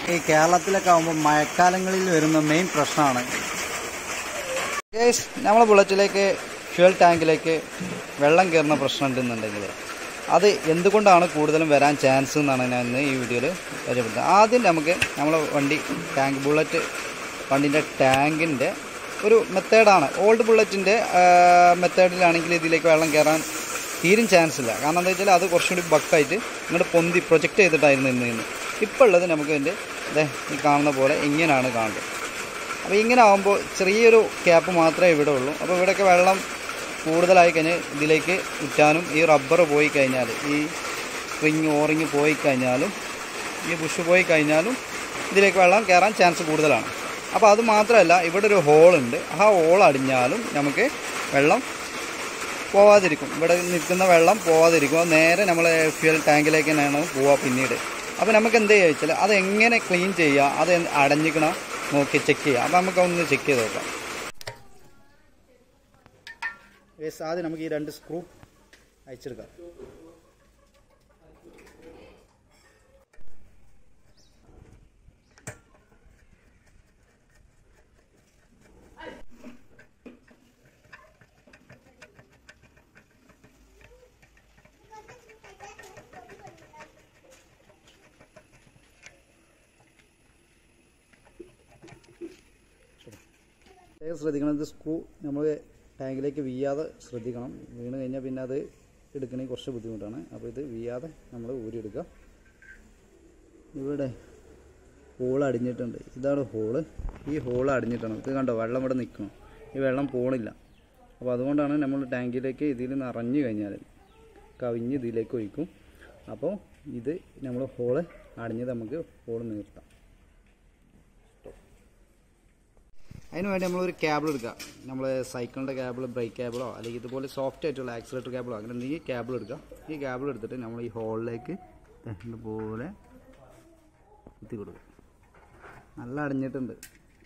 ഈ കേരളത്തിലൊക്കെ ആകുമ്പോൾ മഴക്കാലങ്ങളിൽ വരുന്ന മെയിൻ പ്രശ്നമാണ് ഗേസ് നമ്മളെ ബുള്ളറ്റിലേക്ക് ഫ്യൂൽ ടാങ്കിലേക്ക് വെള്ളം കയറുന്ന പ്രശ്നം ഉണ്ടെന്നുണ്ടെങ്കിൽ അത് എന്തുകൊണ്ടാണ് കൂടുതലും വരാൻ ചാൻസ് എന്നാണ് ഞാൻ ഇന്ന് ഈ വീഡിയോയിൽ പരിചയപ്പെടുത്തുന്നത് ആദ്യം നമുക്ക് നമ്മളെ വണ്ടി ടാങ്ക് ബുള്ളറ്റ് വണ്ടിൻ്റെ ടാങ്കിൻ്റെ ഒരു മെത്തേഡാണ് ഓൾഡ് ബുള്ളറ്റിൻ്റെ മെത്തേഡിലാണെങ്കിൽ ഇതിലേക്ക് വെള്ളം കയറാൻ തീരും ചാൻസ് ഇല്ല കാരണം എന്താ വെച്ചാൽ അത് കുറച്ചുകൂടി ബക്കായിട്ട് ഇങ്ങോട്ട് പൊന്തി പ്രൊജക്റ്റ് ചെയ്തിട്ടായിരുന്നു ഇന്ന് ഇന്ന് ഇപ്പോൾ ഉള്ളത് നമുക്ക് ഇതിൻ്റെ ഇതേ ഈ കാണുന്ന പോലെ ഇങ്ങനെയാണ് കാണുന്നത് അപ്പോൾ ഇങ്ങനെ ആകുമ്പോൾ ചെറിയൊരു ക്യാപ്പ് മാത്രമേ ഇവിടെ ഉള്ളൂ അപ്പോൾ ഇവിടെയൊക്കെ വെള്ളം കൂടുതലായി കഴിഞ്ഞാൽ ഇതിലേക്ക് ഉറ്റാനും ഈ റബ്ബർ പോയി കഴിഞ്ഞാൽ ഈ സ്പ്രിങ് ഓറിങ് പോയി കഴിഞ്ഞാലും ഈ ബുഷ് പോയി കഴിഞ്ഞാലും ഇതിലേക്ക് വെള്ളം കയറാൻ ചാൻസ് കൂടുതലാണ് അപ്പോൾ അത് മാത്രമല്ല ഇവിടെ ഒരു ഹോളുണ്ട് ആ ഹോൾ അടിഞ്ഞാലും നമുക്ക് വെള്ളം പോവാതിരിക്കും ഇവിടെ നിൽക്കുന്ന വെള്ളം പോവാതിരിക്കും അത് നേരെ നമ്മൾ ഫ്യൂൽ ടാങ്കിലേക്ക് തന്നെയാണ് പോവുക പിന്നീട് അപ്പോൾ നമുക്ക് എന്ത് ചെയ്യുക വെച്ചാൽ അത് എങ്ങനെ ക്ലീൻ ചെയ്യുക അത് അടഞ്ഞിക്കണ നോക്കി ചെക്ക് ചെയ്യുക അപ്പോൾ നമുക്ക് ഒന്ന് ചെക്ക് ചെയ്ത് നോക്കാം യെസ് ആദ്യം നമുക്ക് ഈ രണ്ട് സ്ക്രൂ അയച്ചെടുക്കാം പ്രത്യേകം ശ്രദ്ധിക്കണം ഇത് സ്ക്രൂ നമ്മൾ ടാങ്കിലേക്ക് വീയാതെ ശ്രദ്ധിക്കണം വീണ് കഴിഞ്ഞാൽ പിന്നെ അത് എടുക്കണമെങ്കിൽ കുറച്ച് ബുദ്ധിമുട്ടാണ് അപ്പോൾ ഇത് വീയാതെ നമ്മൾ ഊരിയെടുക്കുക ഇവിടെ ഹോൾ അടിഞ്ഞിട്ടുണ്ട് ഇതാണ് ഹോള് ഈ ഹോൾ അടിഞ്ഞിട്ടാണ് ഇത് കണ്ടോ വെള്ളം ഇവിടെ നിൽക്കണം ഈ വെള്ളം പോണില്ല അപ്പോൾ അതുകൊണ്ടാണ് നമ്മൾ ടാങ്കിലേക്ക് ഇതിൽ നിറഞ്ഞു കഴിഞ്ഞാൽ കവിഞ്ഞ് ഇതിലേക്ക് ഒഴിക്കും അപ്പോൾ ഇത് നമ്മൾ ഹോള് അടിഞ്ഞത് നമുക്ക് ഹോള് നിർത്താം അതിന് വേണ്ടി നമ്മളൊരു കേബിൾ എടുക്കുക നമ്മൾ സൈക്കിളിൻ്റെ കേബിൾ ബ്രേക്ക് കേബിളോ അല്ലെങ്കിൽ ഇതുപോലെ സോഫ്റ്റ് ആയിട്ടുള്ള ആക്സിലേറ്റർ കേബിളോ അങ്ങനെ എന്തെങ്കിലും കേബിൾ എടുക്കുക ഈ കേബിൾ എടുത്തിട്ട് നമ്മൾ ഈ ഹോളിലേക്ക് ഇതുപോലെ കുത്തി കൊടുക്കുക നല്ല അടഞ്ഞിട്ടുണ്ട്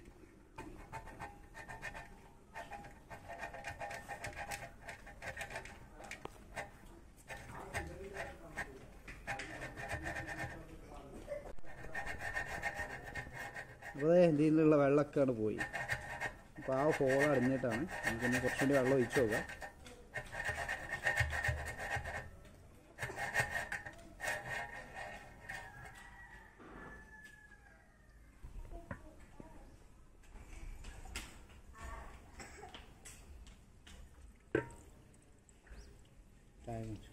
അപ്പോൾ ഇതിലുള്ള വെള്ളമൊക്കെ അവിടെ പോയി അപ്പോൾ ആ ഹോൾ അടഞ്ഞിട്ടാണ് നമുക്കൊന്ന് കുറച്ചുകൂടി വെള്ളം ഒഴിച്ചു നോക്കാം ടൈം വെച്ചു